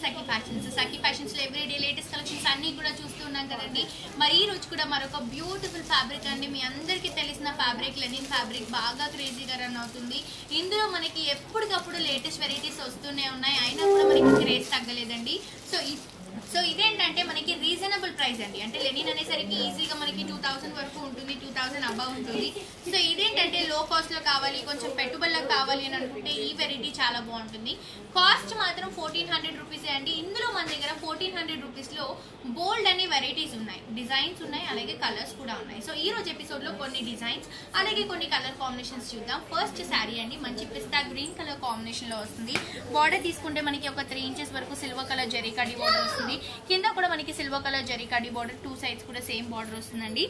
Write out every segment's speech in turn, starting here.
సఖీ fashions Sakhi fashions లో everyday latest collections అన్ని కూడా చూస్తూ ఉన్నాం కదండి మరి ఈ రోజు కూడా మరొక బ్యూటిఫుల్ ఫ్యాబ్రిక్ అండి మీ అందరికీ తెలిసిన ఫ్యాబ్రిక్ లెనిన్ ఫ్యాబ్రిక్ బాగా క్రేజీగా రన్ అవుతుంది ఇందులో మనకి ఎప్పటికప్పుడు లేటెస్ట్ వెరైటీస్ వస్తూనే ఉన్నాయి అయినా కూడా మనకి క్రేజ్ తగ్గలేదండి సో ఈ సో ఇదేంటంటే మనకి రీజనబుల్ ప్రైస్ అండి అంటే లెనిన్ అనేసరికి ఈజీగా మనకి టూ థౌసండ్ వరకు ఉంటుంది టూ థౌసండ్ అబవ్ ఉంటుంది సో ఇదేంటంటే లో కాస్ట్ లో కావాలి కొంచెం పెట్టుబడులకు కావాలి అని అనుకుంటే ఈ వెరైటీ చాలా బాగుంటుంది కాస్ట్ మాత్రం ఫోర్టీన్ హండ్రెడ్ రూపీస్ అండి ఇందులో మన దగ్గర ఫోర్టీన్ హండ్రెడ్ రూపీస్ లో బోల్డ్ అనే వెరైటీస్ ఉన్నాయి డిజైన్స్ ఉన్నాయి అలాగే కలర్స్ కూడా ఉన్నాయి సో ఈ రోజు ఎపిసోడ్ లో కొన్ని డిజైన్స్ అలాగే కొన్ని కలర్ కాంబినేషన్స్ చూద్దాం ఫస్ట్ శారీ అండి మంచి పిస్తా గ్రీన్ కలర్ కాంబినేషన్ లో వస్తుంది బార్డర్ తీసుకుంటే మనకి ఒక త్రీ ఇంచెస్ వరకు సిల్వర్ కలర్ జరీ కడి బార్డర్ వస్తుంది కింద కూడా మనకి సిల్వర్ కలర్ జరీ కడి బార్డర్ టూ సైడ్స్ కూడా సేమ్ బార్డర్ వస్తుందండి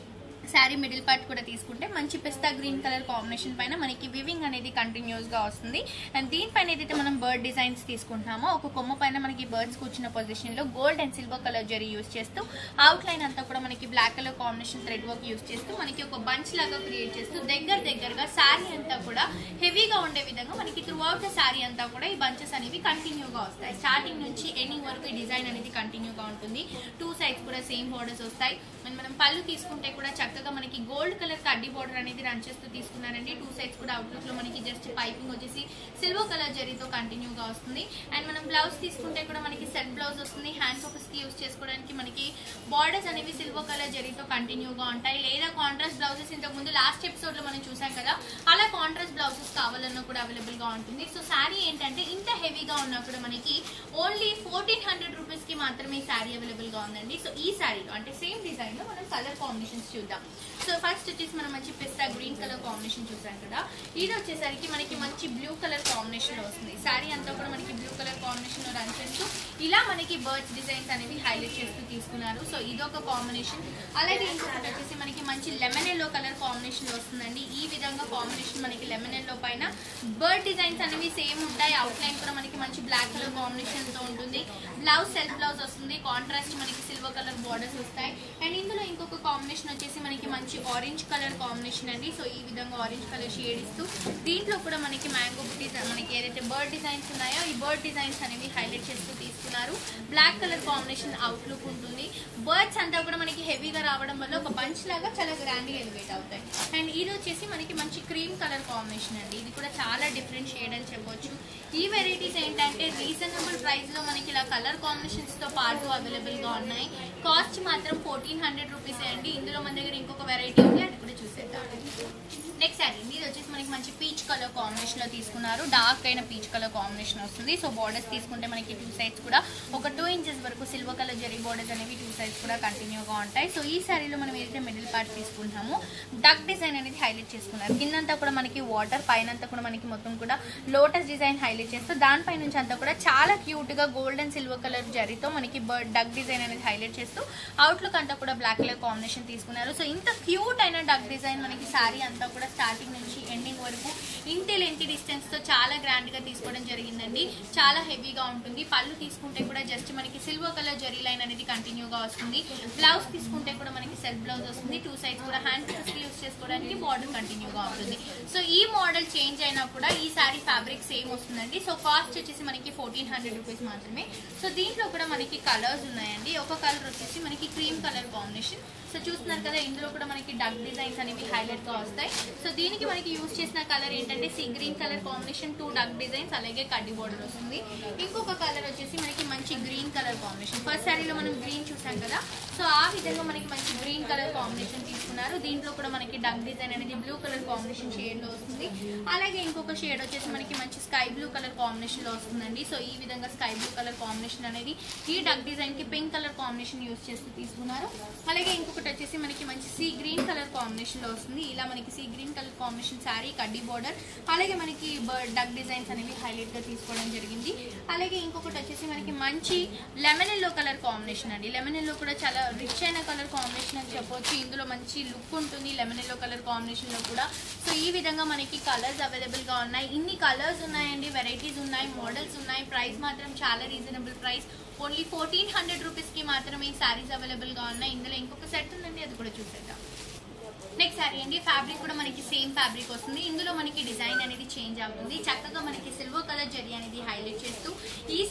శారీ మిడిల్ పార్ట్ కూడా తీసుకుంటే మంచి పిస్తా గ్రీన్ కలర్ కాంబినేషన్ పైన మనకి వివింగ్ అనేది కంటిన్యూస్ గా వస్తుంది అండ్ దీనిపైన ఏదైతే మనం బర్డ్ డిజైన్స్ తీసుకుంటున్నామో ఒక కొమ్మ పైన మనకి బర్డ్స్ కూర్చున్న పొజిషన్ లో gold and silver colour zari use చేస్తూ అవుట్ లైన్ అంతా కూడా మనకి black colour combination thread work use చేస్తూ మనకి ఒక బంచ్ లాగా క్రియేట్ చేస్తూ దగ్గర దగ్గరగా శారీ అంతా కూడా హెవీగా ఉండే విధంగా మనకి త్రూ అవుట్ ద శారీ అంతా కూడా ఈ బంచెస్ అనేవి కంటిన్యూగా వస్తాయి స్టార్టింగ్ నుంచి ఎండింగ్ వరకు ఈ డిజైన్ అనేది కంటిన్యూగా ఉంటుంది టూ సైడ్స్ కూడా సేమ్ బోర్డర్స్ వస్తాయి అండ్ మనం పళ్ళు తీసుకుంటే కూడా చక్కగా మనకి గోల్డ్ కలర్ కడ్డీ బోర్డర్ అనేది రన్ చేస్తూ తీసుకున్నారండి టూ సైడ్స్ కూడా అవుట్లుక్ లో మనకి జస్ట్ పైపింగ్ వచ్చేసి సిల్వర్ కలర్ జరీతో కంటిన్యూగా వస్తుంది అండ్ మనం బ్లౌజ్ తీసుకుంటే కూడా మనకి సెట్ బ్లౌజ్ వస్తుంది హ్యాండ్ పర్పస్ కి యూస్ చేసుకోవడానికి మనకి బార్డర్స్ అనేవి సిల్వర్ కలర్ జరీతో కంటిన్యూగా ఉంటాయి లేదా కాంట్రాస్ట్ బ్లౌజెస్ ఇంతకు ముందు లాస్ట్ ఎపిసోడ్ లో మనం చూసాం కదా అలా కాంట్రాస్ట్ బ్లౌజెస్ కావాలన్నా కూడా అవైలబుల్ గా ఉంటుంది సో శారీ ఏంటంటే ఇంత హెవీగా ఉన్నా కూడా మనకి ఓన్లీ ఫోర్టీన్ హండ్రెడ్ రూపీస్ కి మాత్రమే శారీ అవైలబుల్ గా ఉందండి సో ఈ శారీలో అంటే సేమ్ డిజైన్ లో మనం కలర్ కాంబినేషన్స్ చూద్దాం సో ఫస్ట్ వచ్చేసి మనం మంచి పిస్తా గ్రీన్ కలర్ కాంబినేషన్ చూసాం కదా ఇది వచ్చేసరికి మనకి మంచి బ్లూ కలర్ కాంబినేషన్ లో వస్తుంది శారీ అంతా కూడా మనకి బ్లూ కలర్ కాంబినేషన్ లో రన్ చేస్తూ ఇలా మనకి బర్డ్స్ డిజైన్స్ అనేవి హైలైట్ చేస్తూ తీసుకున్నారు సో ఇదొక కాంబినేషన్ అలాగే ఇంకొకటి వచ్చేసి మనకి మంచి లెమన్ ఎల్లో కలర్ కాంబినేషన్ లో వస్తుందండి ఈ విధంగా కాంబినేషన్ మనకి లెమన్ ఎల్లో పైన బర్డ్ డిజైన్స్ అనేవి సేమ్ ఉంటాయి అవుట్ లైన్ కూడా మనకి మంచి బ్లాక్ కలర్ కాంబినేషన్ తో ఉంటుంది బ్లౌజ్ సెల్ఫ్ బ్లౌజ్ వస్తుంది కాంట్రాస్ట్ మనకి సిల్వర్ కలర్ బార్డర్స్ వస్తాయి అండ్ ఇందులో ఇంకొక కాంబినేషన్ వచ్చేసి మనకి మంచి ఆరెంజ్ కలర్ కాంబినేషన్ అండి సో ఈ విధంగా ఆరెంజ్ కలర్ షేడ్ ఇస్తూ దీంట్లో కూడా మనకి మ్యాంగో బుటీస్ మనకి ఏదైతే బర్డ్ డిజైన్స్ ఉన్నాయో ఈ బర్డ్ డిజైన్స్ అనేవి హైలైట్ చేస్తూ తీసుకున్నారు బ్లాక్ కలర్ కాంబినేషన్ అవుట్లుక్ ఉంటుంది బర్డ్స్ అంతా కూడా మనకి హెవీగా రావడం వల్ల ఒక బంచ్ లాగా చాలా గ్రాండ్ ఎలివేట్ అవుతాయి అండ్ ఇది వచ్చేసి మనకి మంచి క్రీమ్ కలర్ కాంబినేషన్ అండి ఇది కూడా చాలా డిఫరెంట్ షేడ్ అని చెప్పొచ్చు ఈ వెరైటీస్ ఏంటంటే రీజనబుల్ ప్రైస్ లో మనకి ఇలా కలర్ కాంబినేషన్స్ తో పాటు అవైలబుల్ గా ఉన్నాయి కాస్ట్ మాత్రం ఫోర్టీన్ హండ్రెడ్ రూపీస్ అండి ఇందులో మన దగ్గర ఇంకొక వెరైటీ ఉంది అది కూడా చూసేద్దాం నెక్స్ట్ అండి ఇది వచ్చేసి మనకి మంచి పీచ్ కలర్ కాంబినేషన్ లో తీసుకున్నారు డార్క్ అయిన పీచ్ కలర్ కాంబినేషన్ వస్తుంది సో బార్డర్స్ తీసుకుంటే మనకి టూ సైడ్స్ కూడా ఒక టూ ఇంచెస్ వరకు సిల్వర్ కలర్ జరీ బార్డర్స్ అనేవి టూ సైడ్స్ కూడా కంటిన్యూగా ఉంటాయి సో ఈ శారీలో మనం ఏదైతే మిడిల్ పార్ట్ తీసుకుంటామో డక్ డిజైన్ అనేది హైలైట్ చేసుకున్నారు కిందంతా కూడా మనకి వాటర్ పైన అంతా కూడా మనకి మొత్తం కూడా లోటస్ డిజైన్ హైలైట్ చేస్తూ దానిపై నుంచి అంతా కూడా చాలా క్యూట్ గా గోల్డ్ అండ్ సిల్వర్ కలర్ జరీతో మనకి బర్డ్ డక్ డిజైన్ అనేది హైలైట్ చేస్తూ అవుట్లుక్ అంతా కూడా బ్లాక్ కలర్ కాంబినేషన్ తీసుకున్నారు సో ఇంత క్యూట్ అయిన డక్ డిజైన్ మనకి శారీ అంతా కూడా స్టార్టింగ్ నుంచి ఎండింగ్ వరకు ఇంటి లెంతి డిస్టెన్స్ తో చాలా గ్రాండ్ గా తీసుకోవడం జరిగిందండి చాలా హెవీగా ఉంటుంది పళ్ళు తీసుకుంటే కూడా జస్ట్ మనకి సిల్వర్ కలర్ జరీ లైన్ అనేది కంటిన్యూగా వస్తుంది బ్లౌజ్ తీసుకుంటే కూడా మనకి సెల్ఫ్ బ్లౌజ్ వస్తుంది టూ సైడ్స్ కూడా హ్యాండ్ యూస్ చేసుకోవడానికి బార్డర్ కంటిన్యూగా ఉంటుంది సో ఈ మోడల్ చేంజ్ అయినా కూడా ఈ సారీ ఫ్యాబ్రిక్ సేమ్ వస్తుందండి సో కాస్ట్ వచ్చేసి మనకి ఫోర్టీన్ హండ్రెడ్ రూపీస్ మాత్రమే సో దీంట్లో కూడా మనకి కలర్స్ ఉన్నాయండి ఒక కలర్ వచ్చేసి మనకి క్రీమ్ కలర్ కాంబినేషన్ సో చూస్తున్నారు కదా ఇందులో కూడా మనకి డక్ డిజైన్స్ అనేవి హైలైట్ గా వస్తాయి సో దీనికి మనకి యూజ్ చేసిన కలర్ ఏంటంటే sea green colour combination two duck designs అలాగే కడ్డీ బోర్డర్ వస్తుంది ఇంకొక కలర్ వచ్చేసి మనకి మంచి గ్రీన్ కలర్ కాంబినేషన్ ఫస్ట్ శారీలో మనం గ్రీన్ చూసాం కదా సో ఆ విధంగా మనకి మంచి గ్రీన్ కలర్ కాంబినేషన్ తీసుకున్నారు దీంట్లో కూడా మనకి డక్ డిజైన్ అనేది బ్లూ కలర్ కాంబినేషన్ షేడ్ లో వస్తుంది అలాగే ఇంకొక షేడ్ వచ్చేసి మనకి మంచి స్కై బ్లూ కలర్ కాంబినేషన్ లో వస్తుందండి సో ఈ విధంగా స్కై బ్లూ కలర్ కాంబినేషన్ అనేది ఈ డక్ డిజైన్ కి పింక్ కలర్ కాంబినేషన్ యూస్ చేస్తూ తీసుకున్నారు అలాగే ఇంకొకటి వచ్చేసి మనకి మంచి సీ గ్రీన్ కలర్ కాంబినేషన్ లో వస్తుంది ఇలా మనకి sea green colour combination sari కడ్డీ బార్డర్ అలాగే మనకి డక్ డిజైన్స్ అనేవి హైలైట్ గా తీసుకోవడం జరిగింది అలాగే ఇంకొకటి వచ్చేసి మనకి మంచి లెమన్ ఎల్లో కలర్ కాంబినేషన్ అండి లెమన్ ఎల్లో కూడా చాలా రిచ్ అయిన కలర్ కాంబినేషన్ అని చెప్పొచ్చు ఇందులో మంచి లుక్ ఉంటుంది లెమన్ ఎల్లో కలర్ కాంబినేషన్ లో కూడా సో ఈ విధంగా మనకి కలర్స్ అవైలబుల్ గా ఉన్నాయి ఇన్ని కలర్స్ ఉన్నాయండి వెరైటీస్ ఉన్నాయి మోడల్స్ ఉన్నాయి ప్రైస్ మాత్రం చాలా reasonable price only fourteen hundred rupees కి మాత్రమే ఈ సారీస్ అవైలబుల్ గా ఉన్నాయి ఇందులో ఇంకొక సెట్ ఉందండి అది కూడా చూసేద్దాం నెక్స్ట్ సారీ అండి ఫ్యాబ్రిక్ కూడా మనకి సేమ్ ఫ్యాబ్రిక్ వస్తుంది ఇందులో మనకి డిజైన్ అనేది చేంజ్ అవుతుంది చక్కగా మనకి సిల్వర్ కలర్ జరీ అనేది హైలైట్ చేస్తూ ఈ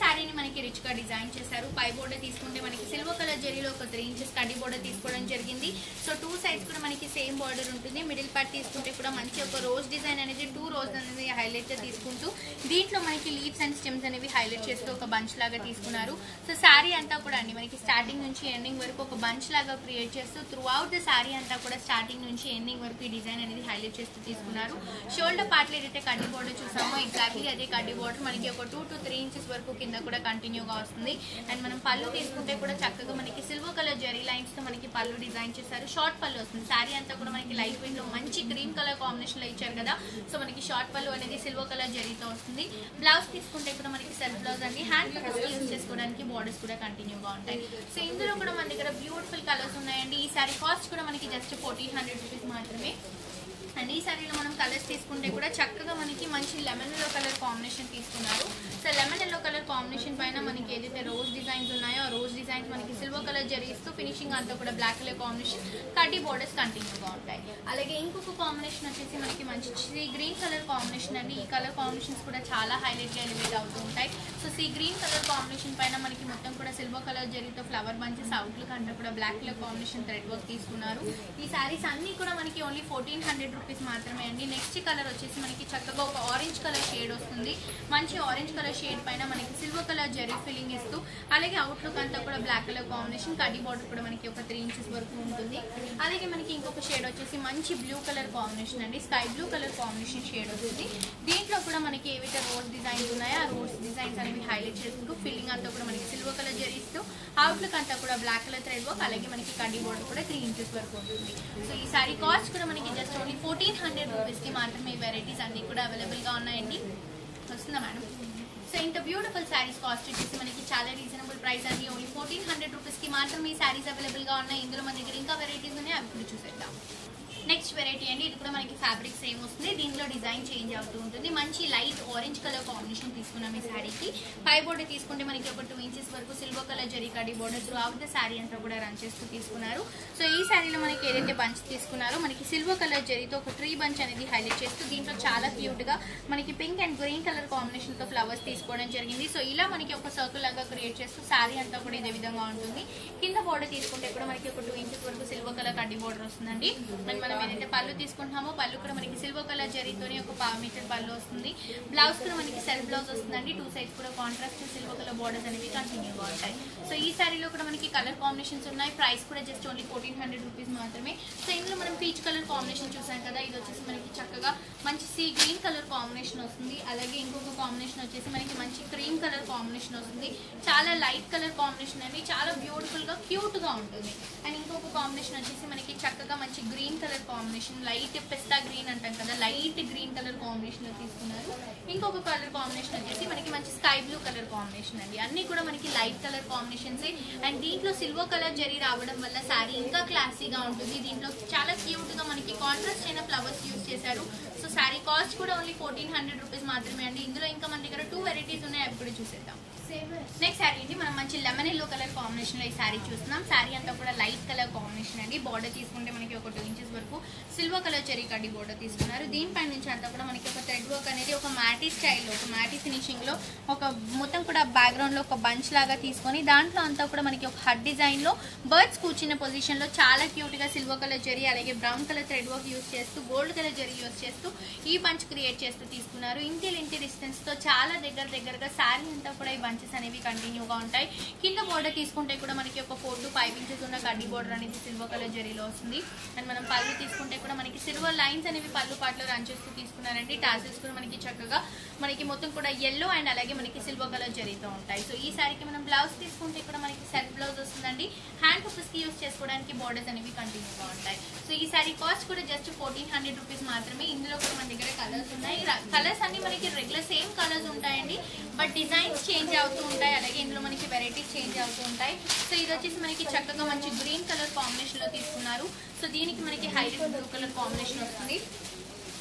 శారీని మనకి రిచ్ గా డిజైన్ చేశారు పై బోర్డర్ తీసుకుంటే మనకి సిల్వర్ కలర్ జరీలో ఒక త్రీ ఇంచెస్ కడ్డీ బోర్డర్ తీసుకోవడం జరిగింది సో టూ సైడ్స్ కూడా మనకి సేమ్ బార్డర్ ఉంటుంది మిడిల్ పార్ట్ తీసుకుంటే కూడా మంచి ఒక రోజ్ డిజైన్ అనేది టూ రోజ్ అనేది హైలైట్ తీసుకుంటూ దీంట్లో మనకి లీవ్స్ అండ్ స్టెమ్స్ అనేవి హైలైట్ చేస్తూ ఒక బంచ్ లాగా తీసుకున్నారు సో శారీ అంతా కూడా అండి మనకి స్టార్టింగ్ నుంచి ఎండింగ్ వరకు ఒక బంచ్ లాగా క్రియేట్ చేస్తూ త్రూ అవుట్ ద శారీ అంతా కూడా స్టార్టింగ్ నుంచి ఎండింగ్ వరకు ఈ డిజైన్ అనేది హైలైట్ చేస్తూ తీసుకున్నారు షోల్డర్ పార్ట్లో ఏదైతే కడ్డీ బోర్డర్ చూసామో ఎగ్జాక్ట్లీ అదే కడ్డీ బోర్డర్ మనకి ఒక టూ టు త్రీ ఇంచెస్ వరకు కింద కూడా కంటిన్యూగా వస్తుంది అండ్ మనం పళ్ళు తీసుకుంటే కూడా చక్కగా మనకి సిల్వర్ కలర్ జరీ లైన్స్ తో మనకి పళ్ళు డిజైన్ చేశారు షార్ట్ పళ్ళు వస్తుంది శారీ అంతా కూడా మనకి లైట్ వెయిట్ లో మంచి క్రీమ్ కలర్ కాంబినేషన్ లో ఇచ్చారు కదా సో మనకి షార్ట్ పళ్ళు అనేది సిల్వర్ కలర్ జరీతో వస్తుంది బ్లౌజ్ తీసుకుంటే కూడా మనకి సెల్ఫ్ బ్లౌజ్ అండి హ్యాండ్ కలర్స్ యూస్ చేసుకోవడానికి బార్డర్స్ కూడా కంటిన్యూగా ఉంటాయి సో ఇందులో కూడా మన దగ్గర బ్యూటిఫుల్ కలర్స్ ఉన్నాయండి ఈ సారీ కాస్ట్ కూడా మనకి జస్ట్ ఫోర్టీన్ హండ్రెడ్ రూపీస్ మాత్రమే అండ్ ఈ సారీలో మనం కలర్స్ తీసుకుంటే కూడా చక్కగా మనకి మంచి లెమన్ ఎల్లో కలర్ కాంబినేషన్ తీసుకున్నారు so lemon yellow colour combination పైన మనకి ఏదైతే రోజ్ డిజైన్స్ ఉన్నాయో ఆ రోజ్ డిజైన్స్ మనకి సిల్వర్ కలర్ జరీస్తూ ఫినిషింగ్ అంతా కూడా బ్లాక్ కలర్ కాంబినేషన్ కడ్డీ బోర్డర్స్ కంటిన్యూగా ఉంటాయి అలాగే ఇంకొక కాంబినేషన్ వచ్చేసి మనకి మంచి సీ గ్రీన్ కలర్ కాంబినేషన్ అండి ఈ కలర్ కాంబినేషన్స్ కూడా చాలా హైలైట్గా ఎలివేట్ అవుతూ ఉంటాయి so sea green colour combination పైన మనకి మొత్తం కూడా సిల్వర్ కలర్ జరీతో ఫ్లవర్ బంచెస్ అవుట్లుక్ అంతా కూడా black colour combination thread work తీసుకున్నారు ఈ సారీస్ అన్ని కూడా మనకి ఓన్లీ ఫోర్టీన్ హండ్రెడ్ రూపీస్ మాత్రమే అండి నెక్స్ట్ కలర్ వచ్చేసి మనకి చక్కగా ఒక ఆరెంజ్ కలర్ షేడ్ వస్తుంది మంచి ఆరెంజ్ కలర్ షేడ్ పైన మనకి సిల్వర్ కలర్ జరీ ఫిల్లింగ్ ఇస్తూ అలాగే అవుట్లుక్ అంతా కూడా బ్లాక్ కలర్ కాంబినేషన్ కడ్డీ బార్డర్ కూడా మనకి ఒక త్రీ ఇంచెస్ వరకు ఉంటుంది అలాగే మనకి ఇంకొక షేడ్ వచ్చేసి మంచి బ్లూ కలర్ కాంబినేషన్ అండి sky blue colour combination shade వస్తుంది దీంట్లో కూడా మనకి ఏవైతే రోజ్ డిజైన్స్ ఉన్నాయో ఆ రోజ్ డిజైన్స్ అనేవి హైలైట్ చేసుకుంటూ ఫిల్లింగ్ అంతా కూడా మనకి సిల్వర్ కలర్ జరీస్తూ అవుట్లుక్ అంతా కూడా బ్లాక్ కలర్ థ్రెడ్ వర్క్ అలాగే మనకి కడ్డీ బోర్డర్ కూడా త్రీ ఇంచెస్ వరకు ఉంటుంది సో ఈ సారీ కాస్ట్ కూడా మనకి జస్ట్ ఓన్లీ ఫోర్టీన్ హండ్రెడ్ రూపీస్కి మాత్రమే ఈ వెరైటీస్ అన్ని కూడా అవైలబుల్గా ఉన్నాయండి వస్తుందా మేడం సో ఇంత బ్యూటిఫుల్ శారీస్ కాస్ట్ వచ్చేసి మనకి చాలా రీజనబుల్ ప్రైస్ అండి ఓన్లీ ఫోర్టీన్ హండ్రెడ్ రూపీస్కి మాత్రమే ఈ శారీస్ అవైలబుల్గా ఉన్నాయి ఇందులో మన దగ్గర ఇంకా వెరైటీస్ ఉన్నాయి అవి కూడా చూసేద్దాం నెక్స్ట్ వెరైటీ అండి ఇది కూడా మనకి ఫ్యాబ్రిక్ సేమ్ వస్తుంది దీంట్లో డిజైన్ చేంజ్ అవుతూ ఉంటుంది మంచి లైట్ ఆరెంజ్ కలర్ కాంబినేషన్ తీసుకున్నాం ఈ శారీకి పై బోర్డర్ తీసుకుంటే మనకి ఒక టూ ఇంచెస్ వరకు సిల్వర్ కలర్ జరీ కడి border throughout the sari అంతా కూడా రన్ చేస్తూ తీసుకున్నారు సో ఈ శారీలో మనకి ఏదైతే బంచ్ తీసుకున్నారో మనకి సిల్వర్ కలర్ జరీతో ఒక ట్రీ బంచ్ అనేది హైలైట్ చేస్తూ దీంట్లో చాలా క్యూట్ గా మనకి pink and green colour combination తో ఫ్లవర్స్ తీసుకోవడం జరిగింది సో ఇలా మనకి ఒక సర్కిల్ లాగా క్రియేట్ చేస్తూ శారీ అంతా కూడా ఇదే విధంగా ఉంటుంది కింద బోర్డర్ తీసుకుంటే కూడా మనకి ఒక టూ ఇంచెస్ వరకు సిల్వర్ కలర్ కడ్డీ బోర్డర్ వస్తుందండి అండ్ మనం ఏదైతే పళ్ళు తీసుకుంటున్నామో పళ్ళు కూడా మనకి సిల్వర్ కలర్ జరీతోనే ఒక పా మీటర్ పళ్ళు వస్తుంది బ్లౌజ్ కూడా మనకి సెల్ఫ్ బ్లౌజ్ వస్తుందండి టూ సైడ్స్ కూడా కాంట్రాస్ట్ సిల్వర్ కలర్ బోర్డర్స్ అనేవి కంటిన్యూగా ఉంటాయి సో ఈ శారీలో కూడా మనకి కలర్ కాంబినేషన్స్ ఉన్నాయి ప్రైస్ కూడా just only fourteen hundred rupees మాత్రమే సో ఇందులో మనం పీచ్ కలర్ కాంబినేషన్ చూసాం కదా ఇది వచ్చేసి మనకి చక్కగా మంచి సీ గ్రీన్ కలర్ కాంబినేషన్ వస్తుంది అలాగే ఇంకొక కాంబినేషన్ వచ్చేసి మనకి మంచి క్రీమ్ కలర్ కాంబినేషన్ వస్తుంది చాలా లైట్ కలర్ కాంబినేషన్ అండి చాలా బ్యూటిఫుల్ గా క్యూట్ గా ఉంటుంది అండ్ ఇంకొక కాంబినేషన్ వచ్చేసి మనకి చక్కగా మంచి గ్రీన్ కలర్ కాంబినేషన్ లైట్ పిస్తా గ్రీన్ అంటాం కదా లైట్ గ్రీన్ కలర్ కాంబినేషన్ లో తీసుకున్నారు ఇంకొక కలర్ కాంబినేషన్ వచ్చేసి మనకి మంచి స్కై బ్లూ కలర్ కాంబినేషన్ అండి అన్ని కూడా మనకి లైట్ కలర్ కాంబినేషన్స్ అండ్ దీంట్లో సిల్వర్ కలర్ జరీ రావడం వల్ల శారీ ఇంకా క్లాసీగా ఉంటుంది దీంట్లో చాలా క్యూట్ గా మనకి కాంట్రాస్ట్ అయిన ఫ్లవర్స్ యూస్ చేశారు సో శారీ కాస్ట్ కూడా ఓన్లీ ఫోర్టీన్ హండ్రెడ్ రూపీస్ మాత్రమే అండి ఇందులో ఇంకా మన దగ్గర టూ వెరైటీస్ ఉన్నాయి అవి కూడా చూసేద్దాం నెక్స్ట్ శారీ అండి మనం మంచి లెమన్ ఎల్లో కలర్ కాంబినేషన్ లో ఈ శారీ చూస్తున్నాం శారీ అంతా కూడా లైట్ కలర్ కాంబినేషన్ అండి బార్డర్ తీసుకుంటే మనకి ఒక టూ ఇంచెస్ వరకు సిల్వర్ కలర్ చెరీ కడ్డీ బార్డర్ తీసుకున్నారు దీనిపై నుంచి అంతా కూడా మనకి ఒక థ్రెడ్ వర్క్ అనేది ఒక మ్యాటీ స్టైల్లో ఒక మ్యాటీ ఫినిషింగ్ లో ఒక మొత్తం కూడా బ్యాక్గ్రౌండ్ లో ఒక బంచ్ లాగా తీసుకొని దాంట్లో అంతా కూడా మనకి ఒక హడ్ డిజైన్ లో బర్డ్స్ కూర్చున్న పొజిషన్ లో చాలా క్యూట్ గా సిల్వర్ కలర్ జరీ అలాగే brown colour thread work use చేస్తూ గోల్డ్ కలర్ జరీ యూస్ చేస్తూ ఈ బంచ్ క్రియేట్ చేస్తూ తీసుకున్నారు ఇంటి ఇంటి డిస్టెన్స్ తో చాలా దగ్గర దగ్గరగా శారీ అంతా కూడా ఈ బంచెస్ అనేవి కంటిన్యూగా ఉంటాయి కింద బోర్డర్ తీసుకుంటే కూడా మనకి ఒక ఫోర్ టు ఫైవ్ ఇంచెస్ ఉన్న కడ్డీ బోర్డర్ అనేది సిల్వర్ కలర్ జరీలో వస్తుంది అండ్ మనం పళ్ళు తీసుకుంటే కూడా మనకి సిల్వర్ లైన్స్ అనేవి పళ్ళు పాటలో రన్ చేస్తూ తీసుకున్నారండి టాసిల్స్ కూడా మనకి చక్కగా మనకి మొత్తం కూడా ఎల్లో అండ్ అలాగే మనకి సిల్వర్ కలర్ జరీతో ఉంటాయి సో ఈ సారీకి మనం బ్లౌజ్ తీసుకుంటే కూడా మనకి సెల్ఫ్ బ్లౌజ్ వస్తుందండి హ్యాండ్ పర్పస్ కి యూస్ చేసుకోవడానికి బోర్డర్స్ అనేవి కంటిన్యూగా ఉంటాయి సో ఈ సారీ కాస్ట్ కూడా జస్ట్ ఫోర్టీన్ హండ్రెడ్ రూపీస్ మాత్రమే ఇందులో కూడా మన దగ్గర కలర్స్ ఉన్నాయి కలర్స్ అన్ని మనకి రెగ్యులర్ సేమ్ కలర్స్ ఉంటాయండి బట్ డిజైన్స్ చేంజ్ అవుతూ ఉంటాయి అలాగే ఇందులో మనకి వెరైటీస్ చేంజ్ అవుతూ ఉంటాయి సో ఇది వచ్చేసి మనకి చక్కగా మంచి గ్రీన్ కలర్ కాంబినేషన్ లో తీసుకున్నారు సో దీనికి మనకి హైలైట్ బ్లూ కలర్ కాంబినేషన్ వస్తుంది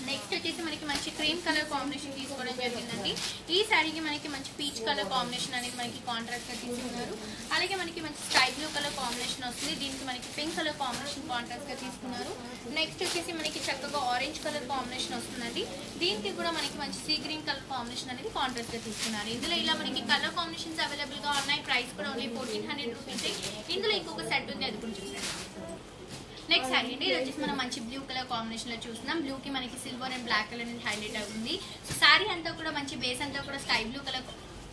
నెక్స్ట్ వచ్చేసి మనకి మంచి క్రీమ్ కలర్ కాంబినేషన్ తీసుకోవడం జరిగిందండి ఈ శారీకి మనకి మంచి పీచ్ కలర్ కాంబినేషన్ అనేది మనకి కాంట్రాస్ట్ గా తీసుకున్నారు అలాగే మనకి మంచి స్కై బ్లూ కలర్ కాంబినేషన్ వస్తుంది దీనికి మనకి పింక్ కలర్ కాంబినేషన్ కాంట్రాస్ట్ గా తీసుకున్నారు నెక్స్ట్ వచ్చేసి మనకి చక్కగా ఆరెంజ్ కలర్ కాంబినేషన్ వస్తుందండి దీనికి కూడా మనకి మంచి సీ గ్రీన్ కలర్ కాంబినేషన్ అనేది కాంట్రాస్ట్ గా తీసుకున్నారు ఇందులో ఇలా మనకి కలర్ కాంబినేషన్స్ అవైలబుల్ గా ఉన్నాయి ప్రైస్ కూడా ఓన్లీ ఫోర్టీన్ హండ్రెడ్ రూపీస్ ఇందులో ఇంకొక సెట్ ఉంది అది కూడా చూసారు నెక్స్ట్ శారీ అండి ఇది వచ్చేసి మనం మంచి బ్లూ కలర్ కాంబినేషన్ లో చూస్తున్నాం బ్లూ కి మనకి సిల్వర్ అండ్ బ్లాక్ కలర్ అనేది హైలైట్ అవుతుంది సో శారీ అంతా కూడా మంచి బేస్ అంతా కూడా స్కై బ్లూ కలర్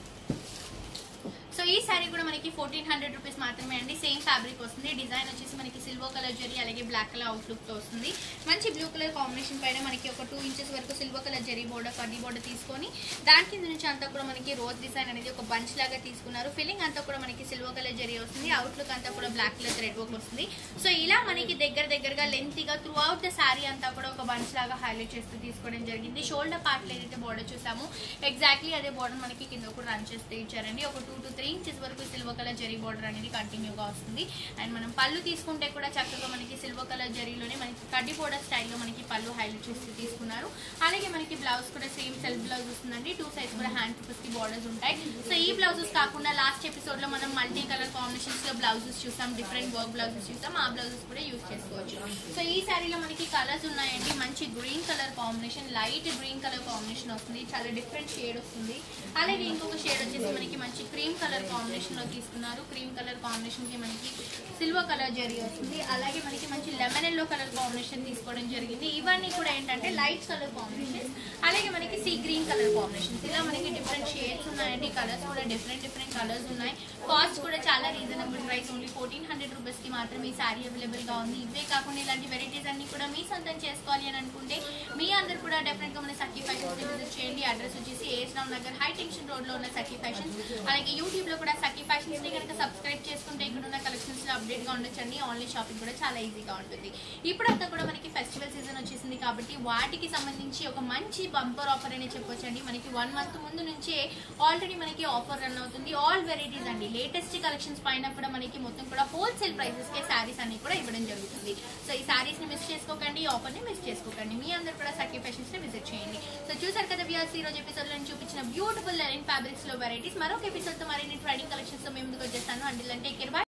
సో ఈ శారీ కూడా మనకి ఫోర్టీన్ హండ్రెడ్ రూపీస్ మాత్రమే అండి సేమ్ ఫ్యాబ్రిక్ వస్తుంది డిజైన్ వచ్చేసి మనకి సిల్వర్ కలర్ జరీ అలాగే బ్లాక్ కలర్ అవుట్లుక్ తో వస్తుంది మంచి బ్లూ కలర్ కాంబినేషన్ పైన మనకి ఒక టూ ఇంచెస్ వరకు సిల్వర్ కలర్ జరీ బోర్డర్ కడ్డీ బోర్డర్ తీసుకొని దాని కింద నుంచి అంతా కూడా మనకి రోజ్ డిజైన్ అనేది ఒక బంచ్ లాగా తీసుకున్నారు ఫిల్లింగ్ అంతా కూడా మనకి సిల్వర్ కలర్ జరీ వస్తుంది అవుట్లుక్ అంతా కూడా బ్లాక్ కలర్ థ్రెడ్ వర్క్ వస్తుంది సో ఇలా మనకి దగ్గర దగ్గరగా లెంతీగా త్రూ అవుట్ ద శారీ అంతా కూడా ఒక బంచ్ లాగా హైలైట్ చేస్తూ తీసుకోవడం జరిగింది షోల్డర్ పార్ట్ ఏదైతే బోర్డర్ చూసామో ఎగ్జాక్ట్లీ అదే బోర్డర్ మనకి కింద కూడా రన్ చేస్తే ఇచ్చారండి ఒక టూ టు త్రీ ఇంచెస్ వరకు సిల్వర్ కలర్ జరీ బోర్డర్ అనేది కంటిన్యూగా వస్తుంది అండ్ మనం పళ్ళు తీసుకుంటే కూడా చక్కగా మనకి సిల్వర్ కలర్ జరీలోనే మనకి కడ్డీ బోర్డర్ స్టైల్లో మనకి పళ్ళు హైలైట్ చేస్తూ తీసుకున్నారు అలాగే మనకి బ్లౌజ్ కూడా సేమ్ సెల్ఫ్ బ్లౌజ్ వస్తుందండి టూ సైడ్స్ కూడా హ్యాండ్ పర్పస్ కి బోర్డర్స్ ఉంటాయి సో ఈ బ్లౌజెస్ కాకుండా లాస్ట్ ఎపిసోడ్ లో మనం మల్టీ కలర్ కాంబినేషన్స్ లో బ్లౌజెస్ చూసాం డిఫరెంట్ వర్క్ బ్లౌజెస్ చూసాం ఆ బ్లౌజెస్ కూడా యూస్ చేసుకోవచ్చు సో ఈ శారీలో మనకి కలర్స్ ఉన్నాయండి మంచి green colour combination light green colour combination వస్తుంది చాలా డిఫరెంట్ షేడ్ వస్తుంది అలాగే ఇంకొక షేడ్ వచ్చేసి మనకి మంచి క్రీమ్ కలర్ కాంబినేషన్ లో తీసుకున్నారు క్రీమ్ కలర్ కాంబినేషన్ కి మనకి సిల్వర్ కలర్ జరీ వస్తుంది అలాగే మనకి మంచి లెమన్ ఎల్లో కలర్ కాంబినేషన్ తీసుకోవడం జరిగింది ఇవన్నీ కూడా ఏంటంటే లైట్ కలర్ కాంబినేషన్ అలాగే మనకి సీ గ్రీన్ కలర్ కాంబినేషన్స్ ఇలా మనకి డిఫరెంట్ షేడ్స్ ఉన్నాయండి కలర్స్ కూడా డిఫరెంట్ డిఫరెంట్ కలర్స్ ఉన్నాయి కాస్ట్ కూడా చాలా reasonable price only fourteen hundred rupees కి మాత్రమే ఈ శారీ అవైలబుల్ గా ఉంది ఇవే కాకుండా ఇలాంటి వెరైటీస్ అన్ని కూడా మీ సొంతం చేసుకోవాలి అని అనుకుంటే మీ అందరు కూడా డెఫినెట్ గా మన సఖీ ఫ్యాషన్స్ విజిట్ చేయండి అడ్రస్ వచ్చేసి AS Ram Nagar high tension road లో ఉన్న సఖీ ఫ్యాషన్స్ అలాగే యూట్యూబ్ లో కూడా సఖీ ఫ్యాషన్స్ ని కనుక సబ్స్క్రైబ్ చేసుకుంటే ఇక్కడ ఉన్న కలెక్షన్స్ లో అప్డేట్ గా ఉండొచ్చండి ఆన్లైన్ షాపింగ్ కూడా చాలా ఈజీగా ఉంటుంది ఇప్పుడంతా కూడా మనకి ఫెస్టివల్ సీజన్ వచ్చేసింది కాబట్టి వాటికి సంబంధించి ఒక మంచి బంపర్ ఆఫర్ అనే చెప్పొచ్చండి మనకి వన్ మంత్ ముందు నుంచే ఆల్రెడీ మనకి ఆఫర్ రన్ అవుతుంది ఆల్ వెరైటీస్ అండి లేటెస్ట్ కలెక్షన్స్ పైన కూడా మనకి మొత్తం కూడా హోల్సేల్ ప్రైసెస్ కే శారీస్ అన్ని కూడా ఇవ్వడం జరుగుతుంది సో ఈ శారీస్ ని మిస్ చేసుకోకండి ఈ ఆఫర్ ని మిస్ చేసుకోకండి మీ అందరు కూడా సఖీ ఫ్యాషన్స్ ని విజిట్ చేయండి సో చూసారు కదా వ్యూస్ ఈ రోజు ఎపిసోడ్ లో నేను చూపించిన బ్యూటిఫుల్ లెనిన్ ఫ్యాబ్రిక్స్ లో వెరైటీస్ మరొక ఎపిసోడ్ తో మరిన్ని ట్రైడింగ్ కలెక్షన్స్ తో మేము ముందుకు వచ్చేస్తాను అండి అంటే కేర్